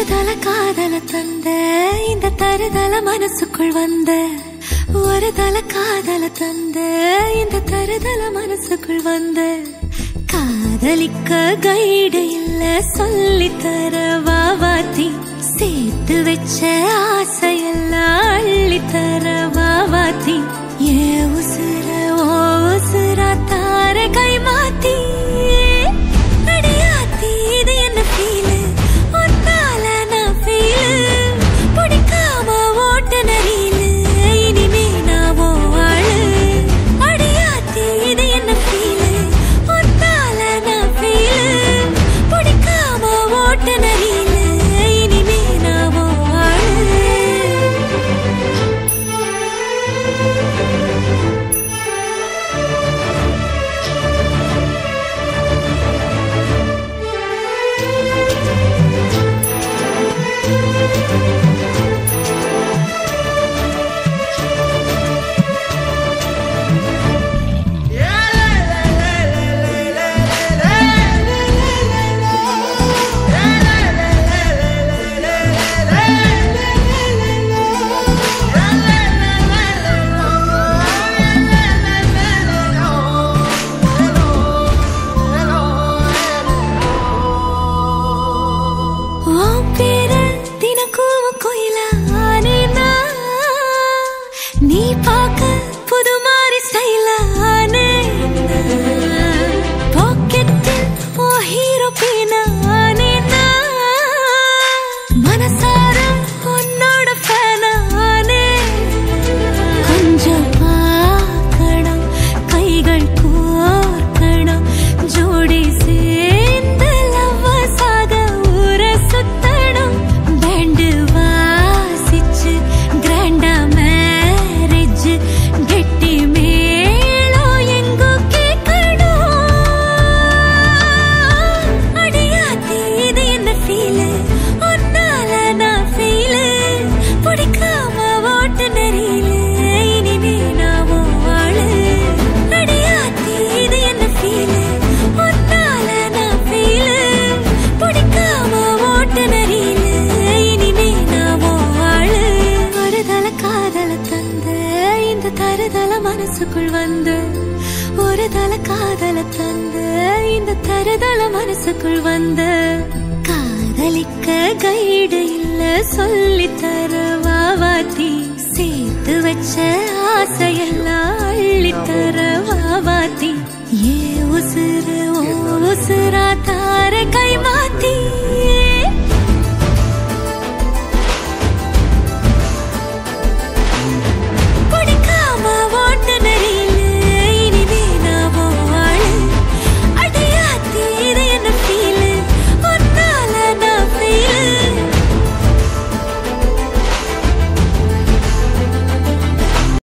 தருதல காதல தந்த இந்த தருதல மனசுக்குள் வந்த ஒரு தல காதல தந்த இந்த தருதல மனசுக்குள் வந்த காதலிக்க கைடு இல்ல சொல்லி தர வாவாத்தி சேர்த்து வச்ச ஆசையெல்லாம் அள்ளி தர வாவாத்தி ஏ உசுர ஓ உசுரா தார கை மாத்தி அடியாத்தி இது என்ன ஃபீலு ஒன்னால நான் ஃபீலு பிடிக்காம ஓட்ட நரியிலு இனிமே நான் ஓ ஆளு அடியாத்தி இது என்ன ஃபீலு ஒன்னால நான் ஃபீலு பிடிக்காம ஓட்ட நரியிலு இனிமே நான் ஓ ஆளு உன் பேர தினக்கும் கோயிலா ஆனேனா நீ பார்க்க புது மாதிரி ஸ்டைலா ஆனேனா பாக்கெட்டில் ஓ ஹீரோ பேனா ஆனேனா மனசார உன்னோட ஃபேனா ஆனே கொஞ்சம் பார்க்கணும் கைகள் கோர்க்கணும் ஜோடி சேர்ந்து லவ்வசாக ஊர சுத்தணும் பேண்டு வாசிச்சு கிராண்டா மேரேஜ் கெட்டி மேளம் எங்கோ கேட்கணும் அடியாத்தி இது என்ன ஃபீலு ஒன்னால நான் ஃபீலு பிடிக்காம ஓட்டு நெறியில இனிமே நான் உன் ஆளு அடியாத்தி இது என்ன ஃபீலு ஒன்னால நான் ஃபீலு பிடிக்காம ஓட்டு நெறியில இனிமே நான் உன் ஆளு ஒரு தல காதல தந்த இந்த தருதல மனசுக்குள் வந்து ஒரு தல காதல தந்த இந்த தருதல மனசுக்குள் வந்து காதலிக்க கைடு இல்ல சொல்லி தர வாவாத்தி சேர்த்து வச்ச ஆசையெல்லாம் அள்ளி தர வாவாத்தி ஏ உசுறு ஓ உசுரா தார கை மாத்தி